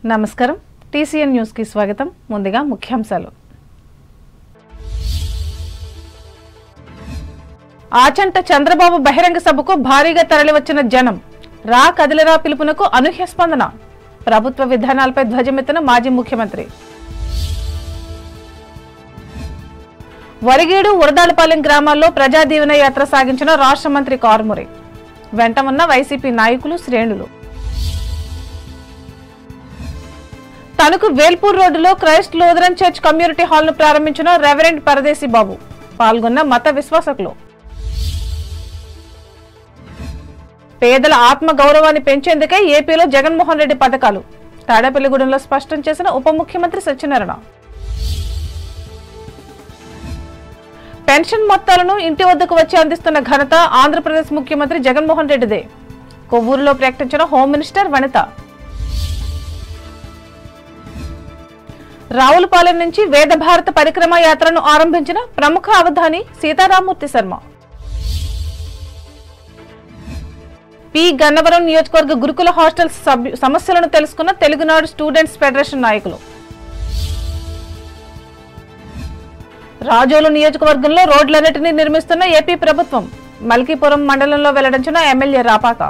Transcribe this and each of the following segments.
నమస్కారం టీసీఎన్ న్యూస్కి స్వాగతం ముందుగా ముఖ్యాంశాలు ఆచంట చంద్రబాబు బహిరంగ సభకు భారీగా తరలివచ్చిన జనం రా కదిలిరా పిలుపునకు అనూహ్య స్పందన ప్రభుత్వ విధానాలపై ధ్వజమెత్తిన మాజీ ముఖ్యమంత్రి వరిగేడు ఉరదాలపాలెం గ్రామాల్లో ప్రజా దీవెన యాత్ర సాగించిన రాష్ట్ర మంత్రి కారుమురి వెంట ఉన్న వైసీపీ నాయకులు శ్రేణులు తణుకు వేల్పూర్ రోడ్డులో క్రైస్ట్ లూథరన్ చర్చ్ కమ్యూనిటీ హాల్ను ప్రారంభించిన రెవరెండ్ పరదేశీ బాబు పాల్గొన్న మత విశ్వాసకులు పేదల ఆత్మ గౌరవాన్ని పెంచేందుకే ఏపీలో జగన్మోహన్ రెడ్డి పథకాలు తాడేపల్లిగూడెంలో స్పష్టం చేసిన ఉప ముఖ్యమంత్రి సత్యనారాయణ పెన్షన్ మొత్తాలను ఇంటి వద్దకు వచ్చి అందిస్తున్న ఘనత ఆంధ్రప్రదేశ్ ముఖ్యమంత్రి జగన్మోహన్ రెడ్డిదే కొవ్వూరులో ప్రకటించిన హోమ్ మినిస్టర్ వనిత రావులపాలెం నుంచి వేద భారత పరిక్రమ యాత్రను ఆరంభించిన ప్రముఖ అవధాని సీతారామూర్తి శర్మ పి గన్నవరం నియోజకవర్గ గురుకుల హాస్టల్ సభ్యు సమస్యలను తెలుసుకున్న తెలుగునాడు స్టూడెంట్స్ ఫెడరేషన్ నాయకులు రాజోలు నియోజకవర్గంలో రోడ్లన్నిటినీ నిర్మిస్తున్న ఏపీ ప్రభుత్వం మల్కీపురం మండలంలో వెల్లడించిన ఎమ్మెల్యే రాపాక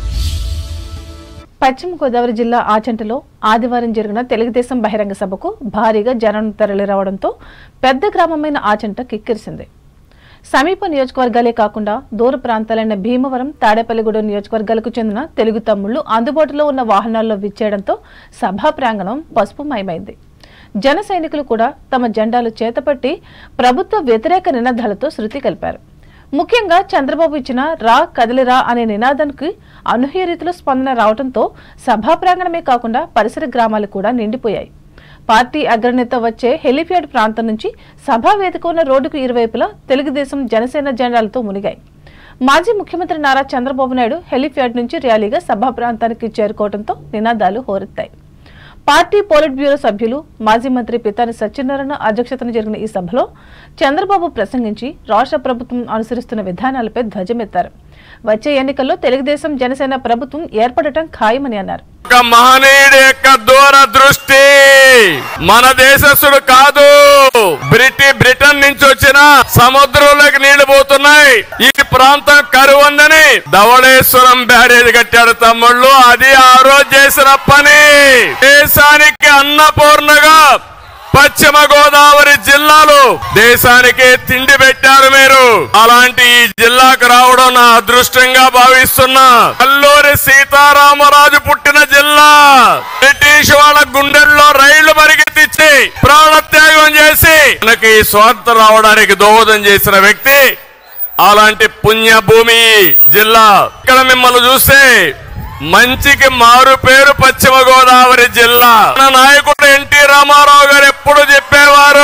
పశ్చిమ గోదావరి జిల్లా ఆచంటలో ఆదివారం జరిగిన తెలుగుదేశం బహిరంగ సభకు భారీగా జనం తరలిరావడంతో పెద్ద గ్రామమైన ఆచంట కిక్కిరిసింది సమీప నియోజకవర్గాలే కాకుండా దూర ప్రాంతాలైన భీమవరం తాడేపల్లిగూడెం నియోజకవర్గాలకు చెందిన తెలుగు తమ్ముళ్లు అందుబాటులో ఉన్న వాహనాల్లో విచ్చేయడంతో సభా ప్రాంగణం పసుపుమయమైంది జన సైనికులు కూడా తమ జెండాలు చేతపట్టి ప్రభుత్వ వ్యతిరేక నినాదాలతో శృతి కలిపారు ముఖ్యంగా చంద్రబాబు ఇచ్చిన రా కదిలిరా అనే నినాదానికి అనూహ్య రీతిలో స్పందన రావడంతో సభా ప్రాంగణమే కాకుండా పరిసర గ్రామాలు కూడా నిండిపోయాయి పార్టీ అగ్రనేత వచ్చే హెలిప్యాడ్ ప్రాంతం నుంచి సభా వేదిక ఉన్న రోడ్డుకు ఇరువైపులా తెలుగుదేశం జనసేన జెండాలతో మునిగాయి మాజీ ముఖ్యమంత్రి నారా చంద్రబాబు నాయుడు హెలిప్యాడ్ నుంచి ర్యాలీగా సభా ప్రాంతానికి చేరుకోవడంతో నినాదాలు హోరెత్తాయి పార్టీ పోలిట్ బ్యూరో సభ్యులు మాజీ మంత్రి పితాని సత్యనారాయణ అధ్యక్షతన జరిగిన ఈ సభలో చంద్రబాబు ప్రసంగించి రాష్ట్ర ప్రభుత్వం అనుసరిస్తున్న విధానాలపై ధ్వజమెత్తారు వచ్చే ఎన్నికల్లో తెలుగుదేశం జనసేన ప్రభుత్వం ఏర్పడటం ఖాయమని అన్నారు ఒక మహనీయుడి యొక్క దూర దృష్టి మన దేశస్థుడు కాదు బ్రిటి బ్రిటన్ నుంచి వచ్చిన సముద్రంలోకి నీళ్లు పోతున్నాయి ఈ ప్రాంతం కరువు ఉందని ధవళేశ్వరం బ్యారేజ్ కట్టాడు తమ్ముళ్ళు అది ఆ రోజు చేసిన పని దేశానికి అన్నపూర్ణగా పశ్చిమ గోదావరి జిల్లాలో దేశానికి తిండి పెట్టారు మీరు అలాంటి ఈ జిల్లాకు రావడం నా అదృష్టంగా భావిస్తున్నా అల్లూరి సీతారామరాజు పుట్టిన జిల్లా బ్రిటిష్ వాళ్ళ గుండెల్లో రైళ్లు పరిగెత్తించి ప్రాణత్యాగం చేసి మనకి ఈ స్వార్థ రావడానికి దోహదం చేసిన వ్యక్తి అలాంటి పుణ్య భూమి జిల్లా ఇక్కడ మిమ్మల్ని చూస్తే మంచికి మారు పేరు పశ్చిమ గోదావరి జిల్లా మన నాయకుడు ఎన్టీ రామారావు గారు ఎప్పుడు చెప్పేవారు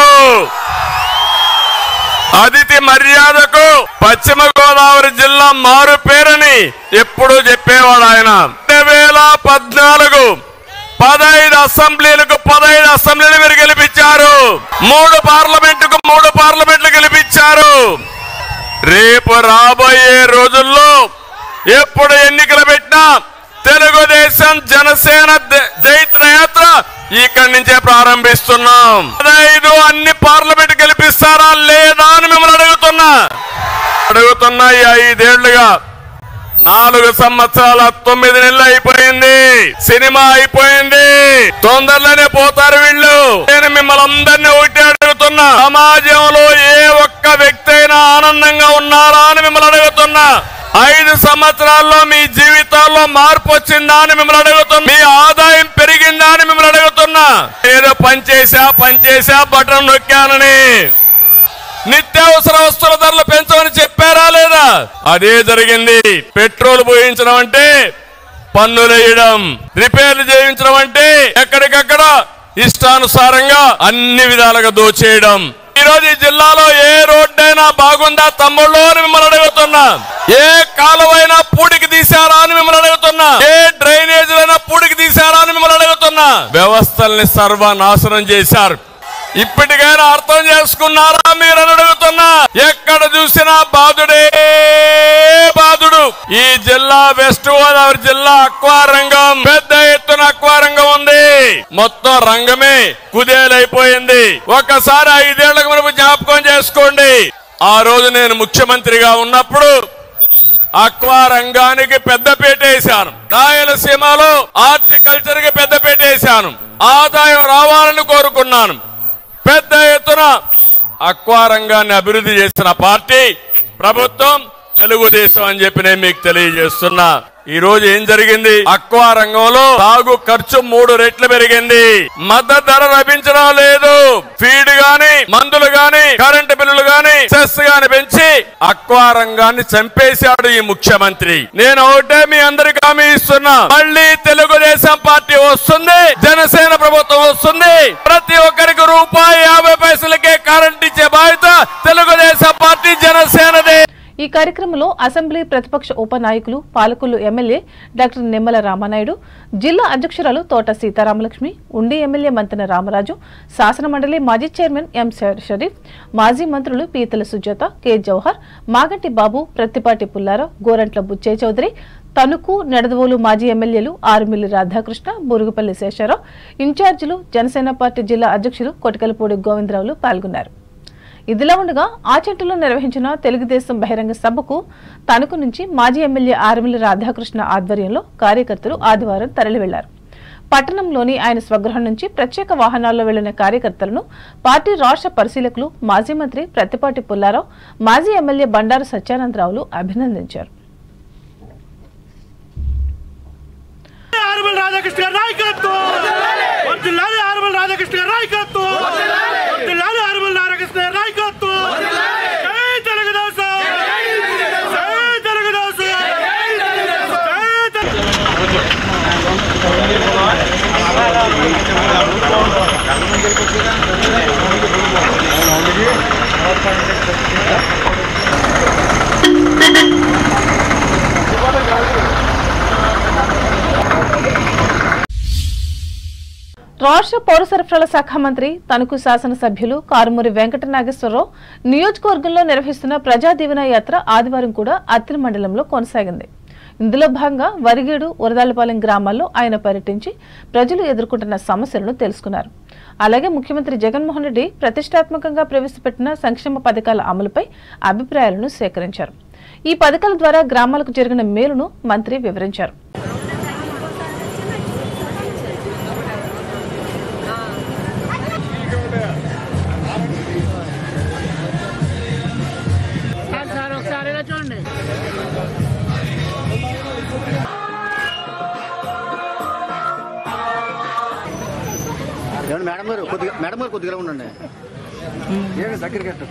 అతిథి మర్యాదకు పశ్చిమ గోదావరి జిల్లా మారు పేరని ఎప్పుడు చెప్పేవాడు ఆయన రెండు వేల పద్నాలుగు పదహైదు అసెంబ్లీలకు పదహైదు అసెంబ్లీలు మీరు గెలిపించారు మూడు పార్లమెంటుకు మూడు పార్లమెంట్లు గెలిపించారు రేపు రాబోయే రోజుల్లో ఎప్పుడు ఎన్నికలు పెట్టినా తెలుగుదేశం జనసేన ద- జైత్ర యాత్ర ఇక్కడి నుంచే ప్రారంభిస్తున్నాం పదహైదు అన్ని పార్లమెంట్ గెలిపిస్తారా లేదా అని మిమ్మల్ని అడుగుతున్నా అడుగుతున్నా ఈ ఐదేళ్లుగా నాలుగు సంవత్సరాల తొమ్మిది నెలలు అయిపోయింది సినిమా అయిపోయింది తొందరలోనే పోతారు వీళ్ళు నేను మిమ్మల్ని అందరినీ ఒకటి అడుగుతున్నా సమాజంలో ఏ ఒక్క వ్యక్తి అయినా ఆనందంగా ఉన్నారా అని మిమ్మల్ని అడుగుతున్నా ఐదు సంవత్సరాల్లో మీ జీవితాల్లో మార్పు వచ్చిందా అని మిమ్మల్ని అడుగుతున్నా మీ ఆదాయం పెరిగిందా అని మిమ్మల్ని అడుగుతున్నా ఏదో పనిచేసా పనిచేసా బటన్ నొక్కానని నిత్యావసర వస్తువుల ధరలు పెంచమని చెప్పారా లేదా అదే జరిగింది పెట్రోల్ పోయించడం అంటే పన్నులు వేయడం రిపేర్లు చేయించడం అంటే ఎక్కడికక్కడ ఇష్టానుసారంగా అన్ని విధాలుగా దోచేయడం ఈ రోజు ఈ జిల్లాలో ఏ రోడ్డైనా బాగుందా తమ్ముళ్ళు అని మిమ్మల్ని అడుగుతున్నా ఏ కాలువైనా పూడికి తీశారా అని మిమ్మల్ని అడుగుతున్నా ఏ డ్రైనేజీలైనా పూడికి తీశారా అని మిమ్మల్ని అడుగుతున్నా వ్యవస్థల్ని సర్వనాశనం చేశారు ఇప్పటికైనా అర్థం చేసుకున్నారా మీరు అని అడుగుతున్నా ఎక్కడ చూసినా బాధుడే బాధుడు ఈ జిల్లా వెస్ట్ గోదావరి జిల్లా అక్వా రంగం పెద్ద ఎత్తున అక్వా రంగం ఉంది మొత్తం రంగమే కుదేలైపోయింది ఒక్కసారి ఐదేళ్లకు మనకు జ్ఞాపకం చేసుకోండి ఆ రోజు నేను ముఖ్యమంత్రిగా ఉన్నప్పుడు అక్వా రంగానికి పెద్దపీట వేశాను రాయలసీమలో హార్టికల్చర్ కి పెద్దపీట వేశాను ఆదాయం రావాలని కోరుకున్నాను పెద్ద ఎత్తున అక్వా రంగాన్ని అభివృద్ధి చేసిన పార్టీ ప్రభుత్వం తెలుగుదేశం అని చెప్పి నేను మీకు తెలియజేస్తున్నా ఈ రోజు ఏం జరిగింది అక్వా రంగంలో సాగు ఖర్చు మూడు రెట్లు పెరిగింది మద్దతు ధర లభించడం లేదు ఫీడ్ గాని మందులు గాని కరెంటు బిల్లులు గాని సెస్ గాని పెంచి అక్వా రంగాన్ని చంపేశాడు ఈ ముఖ్యమంత్రి నేను ఒకటే మీ అందరికి హామీ ఇస్తున్నా మళ్ళీ తెలుగుదేశం పార్టీ వస్తుంది జనసేన ప్రభుత్వం వస్తుంది ప్రతి ఒక్కరికి రూపాయి యాభై పైసలకే కరెంట్ ఇచ్చే బాధ్యత తెలుగుదేశం పార్టీ జనసేనదే ఈ కార్యక్రమంలో అసెంబ్లీ ప్రతిపక్ష ఉపనాయకులు పాలకొల్లు ఎమ్మెల్యే డాక్టర్ నిమ్మల రామానాయుడు జిల్లా అధ్యక్షురాలు తోట సీతారామలక్ష్మి ఉండి ఎమ్మెల్యే మంతెన రామరాజు శాసనమండలి మాజీ చైర్మన్ ఎం షరీఫ్ మాజీ మంత్రులు పీతల సుజాత కె జవహర్ మాగంటి బాబు ప్రత్తిపాటి పుల్లారావు గోరంట్ల బుచ్చయ్య చౌదరి తణుకు నెడదవోలు మాజీ ఎమ్మెల్యేలు ఆరుమిల్లి రాధాకృష్ణ బురుగుపల్లి శేషారావు ఇన్ఛార్జీలు జనసేన పార్టీ జిల్లా అధ్యక్షులు కొటకలపూడి గోవిందరావులు పాల్గొన్నారు ఇదిలా ఉండగా ఆచెట్టులో నిర్వహించిన తెలుగుదేశం బహిరంగ సభకు తణుకు నుంచి మాజీ ఎమ్మెల్యే ఆరుమిల్లి రాధాకృష్ణ ఆధ్వర్యంలో కార్యకర్తలు ఆదివారం తరలి వెళ్లారు పట్టణంలోని ఆయన స్వగృహం నుంచి ప్రత్యేక వాహనాల్లో వెళ్లిన కార్యకర్తలను పార్టీ రాష్ట్ర పరిశీలకులు మాజీ మంత్రి ప్రత్తిపాటి పుల్లారావు మాజీ ఎమ్మెల్యే బండారు సత్యానందరావులు అభినందించారు ఆరుమల్ రాధాకృష్ణ గారి నాయకత్వం వర్ధిల్లాలి ఆరుమల్ రాధాకృష్ణ గారి నాయకత్వం వర్ధిల్లాలి ఆరుమల్ రాధాకృష్ణ గారి నాయకత్వం జై తెలుగుదేశం జై తెలుగుదేశం జై తెలు- రాష్ట్ర పౌర సరఫరాల శాఖ మంత్రి తణుకు శాసనసభ్యులు కారుమూరి వెంకట నాగేశ్వరరావు నియోజకవర్గంలో నిర్వహిస్తున్న ప్రజా దీవెన యాత్ర ఆదివారం కూడా అత్తిలి మండలంలో కొనసాగింది ఇందులో భాగంగా వరిగేడు వరదాలపాలెం గ్రామాల్లో ఆయన పర్యటించి ప్రజలు ఎదుర్కొంటున్న సమస్యలను తెలుసుకున్నారు అలాగే ముఖ్యమంత్రి జగన్మోహన్ రెడ్డి ప్రతిష్టాత్మకంగా ప్రవేశపెట్టిన సంక్షేమ పథకాల అమలుపై అభిప్రాయాలను సేకరించారు ఈ పథకాల ద్వారా గ్రామాలకు జరిగిన మేలును మంత్రి వివరించారు సార్ ఒకసారి ఇలా చూడండి ఏమండి మేడం గారు కొద్దిగా మేడం గారు కొద్దిగా ఉండండి ఏమి దగ్గరికి పెట్టు.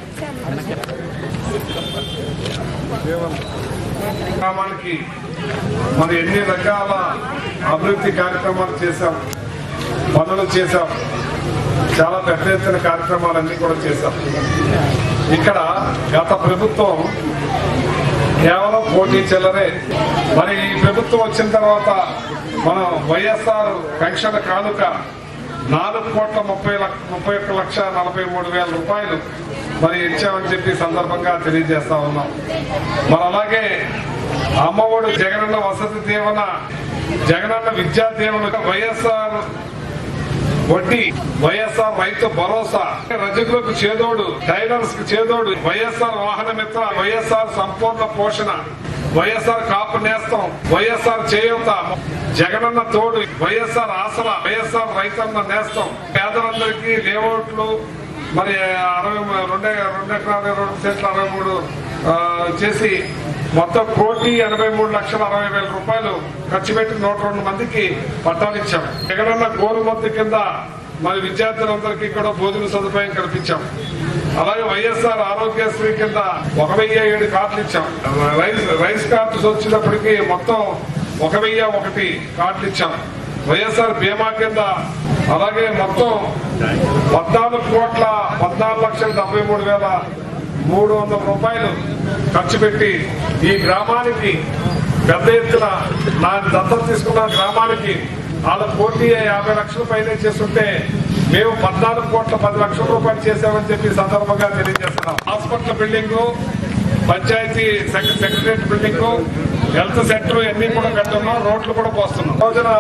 గ్రామానికి మనం ఎన్ని రకాల అభివృద్ధి కార్యక్రమాలు చేశాం పనులు చేశాం చాలా పెద్ద ఎత్తున కార్యక్రమాలన్నీ కూడా చేశాం ఇక్కడ గత ప్రభుత్వం కేవలం పోటీ చెల్లరే మరి ఈ ప్రభుత్వం వచ్చిన తర్వాత మనం వైఎస్ఆర్ పెన్షన్ కానుక నాలుగు కోట్ల ముప్పై లక్ష ముప్పై ఒక్క లక్ష నలభై మూడు వేల రూపాయలు మరి ఇచ్చామని చెప్పి ఈ సందర్భంగా తెలియజేస్తా ఉన్నాం మరి అలాగే అమ్మఒడు జగనన్న వసతి దీవెన జగనన్న విద్యా దీవెన వైఎస్ఆర్ వడ్డీ వైఎస్ఆర్ రైతు భరోసా రజకులకు చేదోడు టైలర్స్ కు చేదోడు వైఎస్ఆర్ వాహన మిత్ర వైఎస్ఆర్ సంపూర్ణ పోషణ వైఎస్ఆర్ కాపు నేస్తం వైఎస్ఆర్ చేయూత జగనన్న తోడు వైఎస్ఆర్ ఆసరా వైఎస్ఆర్ రైతన్న నేస్తం పేదలందరికీ లేఅవుట్లు మరి అరవై మ- రెండే రెండు ఎకరాల రెండు సెంట్ల అరవై మూడు ఆ, చేసి మొత్తం కోటి ఎనభై మూడు లక్షల అరవై వేల రూపాయలు ఖర్చు పెట్టి నూట రెండు మందికి పట్టాలు ఇచ్చాం జగనన్న గోరుమద్దు కింద మరి విద్యార్థులందరికీ కూడా భోజన సదుపాయం కల్పించాం అలాగే వైఎస్ఆర్ ఆరోగ్యశ్రీ కింద ఒక వెయ్యి ఏడు కార్డులు ఇచ్చాం రైస్ రైస్ కార్డ్స్ వచ్చినప్పటికీ మొత్తం ఒక వెయ్యి ఒకటి కార్డులు ఇచ్చాం వైఎస్ఆర్ బీమా కింద అలాగే మొత్తం పద్నాలుగు కోట్ల పద్నాలుగు లక్షల డెబ్బై మూడు వేల మూడు వందల రూపాయలు ఖర్చు పెట్టి ఈ గ్రామానికి పెద్ద ఎత్తున నా దత్తత తీసుకున్న గ్రామానికి వాళ్ళ పోటీ యాభై లక్షల పైన చేస్తుంటే మేము పద్నాలుగు కోట్ల పది లక్షల రూపాయలు చేశామని చెప్పి ఈ సందర్భంగా తెలియజేస్తున్నాం hospital building panchayat secretariat building health centre అన్ని కూడా కట్టున్నాం రోడ్లు కూడా పోస్తున్నాం రోజున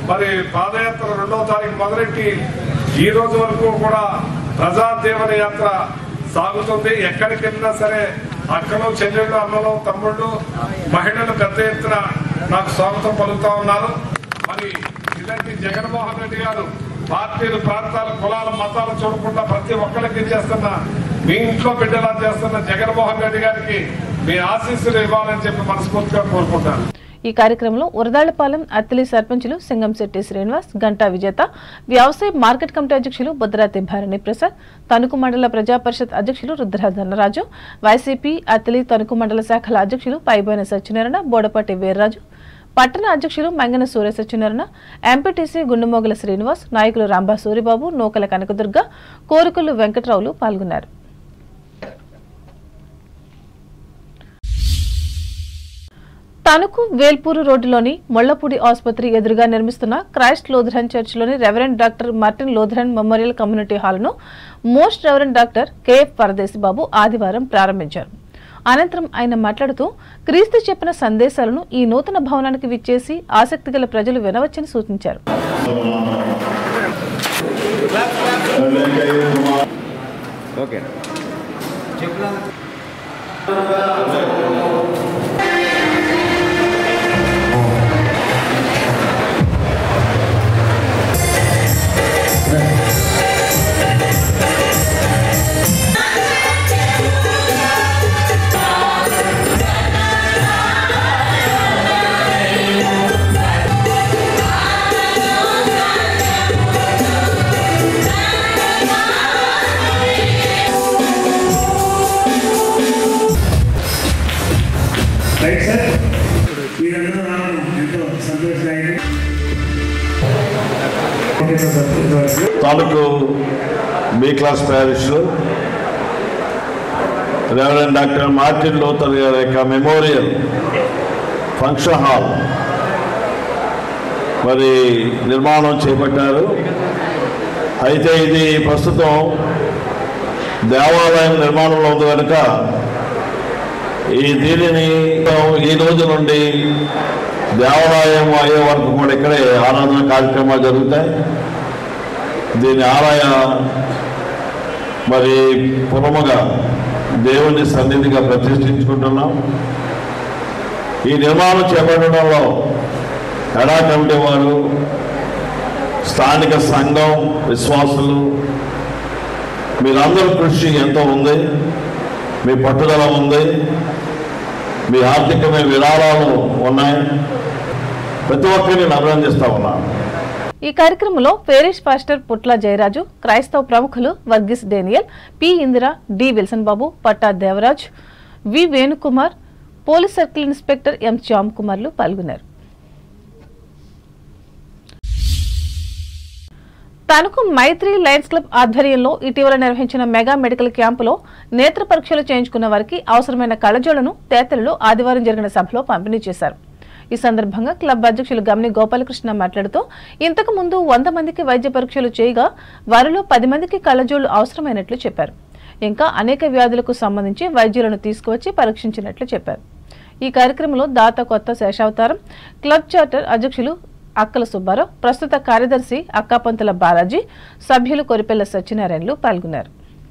మరి పాదయాత్ర రెండవ తారీఖు మొదలెట్టి ఈ రోజు వరకు కూడా ప్రజా దీవెన యాత్ర సాగుతుంది ఎక్కడికి వెళ్ళినా సరే అక్కలు చెల్లెళ్ళు అన్నలు తమ్ముళ్ళు మహిళలు పెద్ద ఎత్తున నాకు స్వాగతం పలుకుతా ఉన్నారు మరి ఇలాంటి జగన్మోహన్ రెడ్డి గారు పార్టీలు ప్రాంతాలు కులాల మతాలు చూడకుండా ప్రతి ఒక్కరికి చేస్తున్న మీ ఇంట్లో బిడ్డలా చేస్తున్న జగన్మోహన్ రెడ్డి గారికి మీ ఆశీస్సులు ఇవ్వాలని చెప్పి మనస్ఫూర్తిగా కోరుకుంటాను ఈ కార్యక్రమంలో ఉరదాళ్లపాలెం అత్తిలి సర్పంచులు సింగంశెట్టి శ్రీనివాస్ గంటా విజేత వ్యవసాయ మార్కెట్ కమిటీ అధ్యక్షులు బుద్రాతి భారణి ప్రసాద్ తణుకు మండల ప్రజా పరిషత్ అధ్యక్షులు రుద్ర ధనరాజు వైసీపీ అత్తిలి తణుకు మండల శాఖల అధ్యక్షులు పైబోయిన సత్యనారాయణ బోడపాటి వీర్రాజు పట్టణ అధ్యక్షులు మంగన సూర్య సత్యనారాయణ ఎంపీటీసీ గుండుమోగల శ్రీనివాస్ నాయకులు రాంబా సూరిబాబు నూకల కనకదుర్గ కోరుకులు వెంకట్రావులు పాల్గొన్నారు తణుకు వేల్పూరు రోడ్డులోని మొళ్లపూడి ఆసుపత్రి ఎదురుగా నిర్మిస్తున్న క్రైస్ట్ లోథరన్ చర్చిలోని reverend doctor Martin Lutheran memorial community హాల్ను most reverend doctor KF Paradeshi Babu ఆదివారం ప్రారంభించారు అనంతరం ఆయన మాట్లాడుతూ క్రీస్తు చెప్పిన సందేశాలను ఈ నూతన భవనానికి విచ్చేసి ఆసక్తి గల ప్రజలు వినవచ్చని సూచించారు రైట్ సార్ మీరందరూ రావడం ఎంతో సంతోషదాయకం ఓకే సార్ ఇంతవరకు తాలూకు బి క్లాస్ ప్యారిష్లో రెవరెండ్ డాక్టర్ మార్టిన్ లూథర్ గారి యొక్క మెమోరియల్ ఫంక్షన్ హాల్ మరి నిర్మాణం చేపట్టారు అయితే ఇది ప్రస్తుతం దేవాలయం నిర్మాణంలో ఉంది కనుక ఈ దీనిని ఈ రోజు నుండి దేవాలయం అయ్యే వరకు కూడా ఇక్కడే ఆరాధన కార్యక్రమాలు జరుగుతాయి దీని ఆలయ మరి పురముగా దేవుని సన్నిధిగా ప్రతిష్ఠించుకుంటున్నాం ఈ నిర్మాణం చేపట్టడంలో ఎడా కమిటీ వారు స్థానిక సంఘం విశ్వాసులు మీరందరూ కృషి ఎంతో ఉంది మీ పట్టుదల ఉంది మీ ఆర్థికమైన విరాళాలు ఉన్నాయి ప్రతి ఒక్కరిని నేను అభినందిస్తా ఉన్నాను ఈ కార్యక్రమంలో పేరిష్ పాస్టర్ పుట్ల జయరాజు క్రైస్తవ ప్రముఖులు Varghese Daniel P Indira D Wilson Babu Patta Devaraj V Venukumar police circle inspector M Shyam కుమార్లు పాల్గొన్నారు తణుకు మైత్రి లయన్స్ క్లబ్ ఆధ్వర్యంలో ఇటీవల నిర్వహించిన మెగా మెడికల్ క్యాంపులో నేత్ర పరీక్షలు చేయించుకున్న వారికి అవసరమైన కళ్ళజోళ్లను తేతలలో ఆదివారం జరిగిన సభలో పంపిణీ చేశారు ఈ సందర్భంగా క్లబ్ అధ్యక్షులు గమని గోపాలకృష్ణ మాట్లాడుతూ ఇంతకు ముందు వంద మందికి వైద్య పరీక్షలు చేయగా వారిలో పది మందికి కళ్ళజోళ్లు అవసరమైనట్లు చెప్పారు ఇంకా అనేక వ్యాధులకు సంబంధించి వైద్యులను తీసుకువచ్చి పరీక్షించినట్లు చెప్పారు ఈ కార్యక్రమంలో దాత కొత్త శేషావతారం క్లబ్ చార్టర్ అధ్యక్షులు అక్కల సుబ్బారావు ప్రస్తుత కార్యదర్శి అక్కాపంతుల బాలాజీ సభ్యులు కొరిపెల్ల సత్యనారాయణలు పాల్గొన్నారు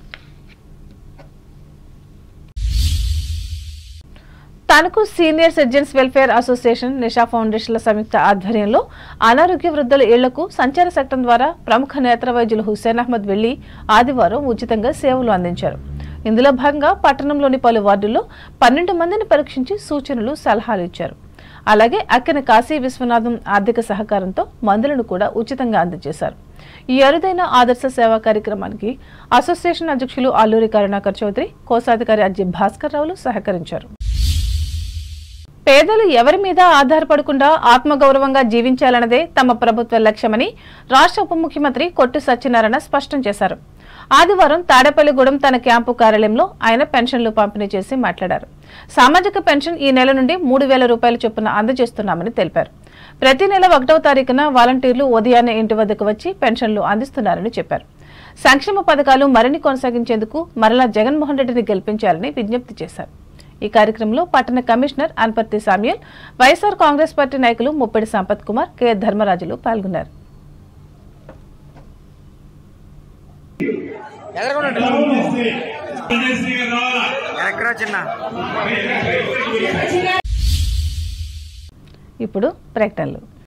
Tanuku senior citizens welfare association Nisha ఫౌండేషన్ల సంయుక్త ఆధ్వర్యంలో అనారోగ్య వృద్ధుల ఇళ్లకు సంచార చట్టం ద్వారా ప్రముఖ నేత్ర వైద్యులు హుసేన్ అహ్మద్ వెళ్లి ఆదివారం ఉచితంగా సేవలు అందించారు ఇందులో భాగంగా పట్టణంలోని పలు వార్డుల్లో పన్నెండు మందిని పరీక్షించి సూచనలు సలహాలు ఇచ్చారు అలాగే అక్కిన కాశీ విశ్వనాథం ఆర్థిక సహకారంతో మందులను కూడా ఉచితంగా అందజేశారు ఈ అరుదైన ఆదర్శ సేవా కార్యక్రమానికి అసోసియేషన్ అధ్యక్షులు అల్లూరి కరుణాకర్ చౌదరి కోశాధికారి అజ్జి భాస్కర్ రావులు సహకరించారు పేదలు ఎవరి మీద ఆధారపడకుండా ఆత్మగౌరవంగా జీవించాలన్నదే తమ ప్రభుత్వ లక్ష్యమని రాష్ట్ర ఉప ముఖ్యమంత్రి కొట్టు సత్యనారాయణ స్పష్టం చేశారు ఆదివారం తాడేపల్లిగూడెం తన క్యాంపు కార్యాలయంలో ఆయన పెన్షన్లు పంపిణీ చేసి మాట్లాడారు సామాజిక పెన్షన్ ఈ నెల నుండి మూడు వేల రూపాయల చొప్పున అందజేస్తున్నామని తెలిపారు ప్రతి నెల ఒకటవ తారీఖున వాలంటీర్లు ఉదయాన్నే ఇంటి వద్దకు వచ్చి పెన్షన్లు అందిస్తున్నారని చెప్పారు సంక్షేమ పథకాలు మరిన్ని కొనసాగించేందుకు మరలా జగన్మోహన్ రెడ్డిని గెలిపించాలని విజ్ఞప్తి చేశారు ఈ కార్యక్రమంలో పట్టణ commissioner Anaparthi Samuel YSR Congress party నాయకులు ముప్పిడి సంపత్ కుమార్ కె ధర్మరాజులు పాల్గొన్నారు ఇప్పుడు ప్రకటనలు